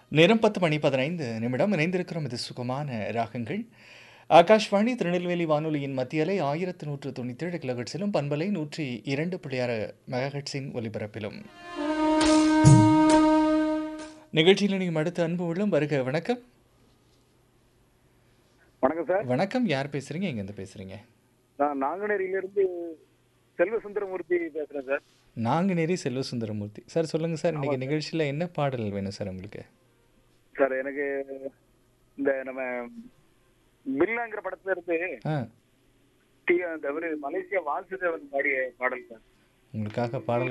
நேரம் பத்து மணி பதினைந்து நிமிடம் இணைந்திருக்கிறோம் இது சுகமான ராகங்கள் ஆகாஷ்வாணி திருநெல்வேலி வானொலியின் மத்திய அலை ஆயிரத்து நூற்று தொண்ணூற்றி ஏழு கிலோஹெட்ஸிலும் பண்பலை நூற்றி இரண்டு புள்ளியாறு மெகாஹெட்ஸின் ஒலிபரப்பிலும் நிகழ்ச்சியில் நீங்கள் அடுத்த அன்பு உள்ளம் வருக வணக்கம் வணக்கம் சார் வணக்கம் யார் பேசுறீங்க எங்கேருந்து பேசுறீங்க நான் நாங்குநேரியிலிருந்து செல்வசுந்தரமூர்த்தி பேசுறேன் சார் நாங்குநேரி செல்வசுந்தரமூர்த்தி சார் சொல்லுங்க சார் இன்னைக்கு நிகழ்ச்சியில் என்ன பாடல் வேணும் சார் உங்களுக்கு சார் எனக்கு இந்த நம்ம பில்லாங்கிற படத்துல இருந்து ஆ டி அந்த இவரு மலேசியா வாசுதேவன் பாடிய பாடல் சார் உங்களுக்காக பாடல்